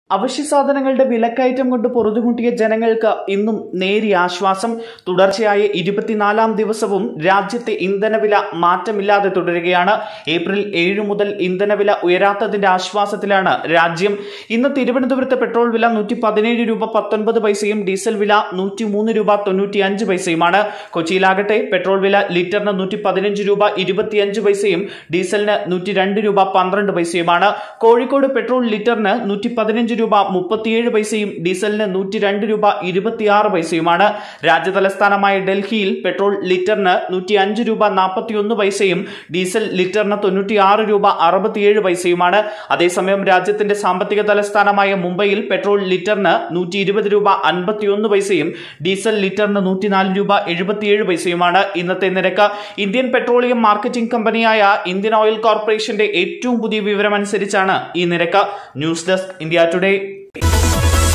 അവശ്യ സാധനങ്ങളുടെ വിലക്കയറ്റം കൊണ്ട് പൊറുതിമുട്ടിയ ജനങ്ങൾക്ക് ഇന്നും നേരിയ ആശ്വാസം തുടർച്ചയായ ഇരുപത്തിനാലാം ദിവസവും രാജ്യത്തെ ഇന്ധനവില മാറ്റമില്ലാതെ തുടരുകയാണ് ഏപ്രിൽ ഏഴ് മുതൽ ഇന്ധനവില ഉയരാത്തതിന്റെ ആശ്വാസത്തിലാണ് രാജ്യം ഇന്ന് തിരുവനന്തപുരത്ത് പെട്രോൾ വില നൂറ്റി പതിനേഴ് രൂപ പത്തൊൻപത് പൈസയും ഡീസൽ വില നൂറ്റി മൂന്ന് രൂപ തൊണ്ണൂറ്റി അഞ്ച് പൈസയുമാണ് കൊച്ചിയിലാകട്ടെ പെട്രോൾ വില ലിറ്ററിന് നൂറ്റി പതിനഞ്ച് രൂപ ഇരുപത്തിയഞ്ച് പൈസയും ഡീസലിന് നൂറ്റി രണ്ട് രൂപ പന്ത്രണ്ട് പൈസയുമാണ് കോഴിക്കോട് പെട്രോൾ ലിറ്ററിന് നൂറ്റി പതിനഞ്ച് രൂപ മുപ്പത്തിയേഴ് പൈസയും ഡീസലിന് നൂറ്റി രണ്ട് രൂപ ഇരുപത്തിയാറ് പൈസയുമാണ് രാജ്യ തലസ്ഥാനമായ ഡൽഹിയിൽ പെട്രോൾ ലിറ്ററിന് നൂറ്റി അഞ്ച് രൂപ നാൽപ്പത്തിയൊന്ന് പൈസയും ഡീസൽ ലിറ്ററിന് തൊണ്ണൂറ്റിയാറ് രൂപ അറുപത്തിയേഴ് പൈസയുമാണ് അതേസമയം രാജ്യത്തിന്റെ സാമ്പത്തിക തലസ്ഥാനമായ മുംബൈയിൽ പെട്രോൾ ലിറ്ററിന് നൂറ്റി ഇരുപത് രൂപ അൻപത്തിയൊന്ന് പൈസയും ഡീസൽ ലിറ്ററിന് നൂറ്റിനാല് രൂപ എഴുപത്തിയേഴ് പൈസയുമാണ് ഇന്നത്തെ നിരക്ക് ഇന്ത്യൻ പെട്രോളിയം മാർക്കറ്റിംഗ് കമ്പനിയായ ഇന്ത്യൻ ഓയിൽ കോർപ്പറേഷന്റെ ഏറ്റവും പുതിയ വിവരമനുസരിച്ചാണ് ഈ നിരക്ക് ന്യൂസ് ഡെസ്ക് ഇന്ത്യ ടുഡേ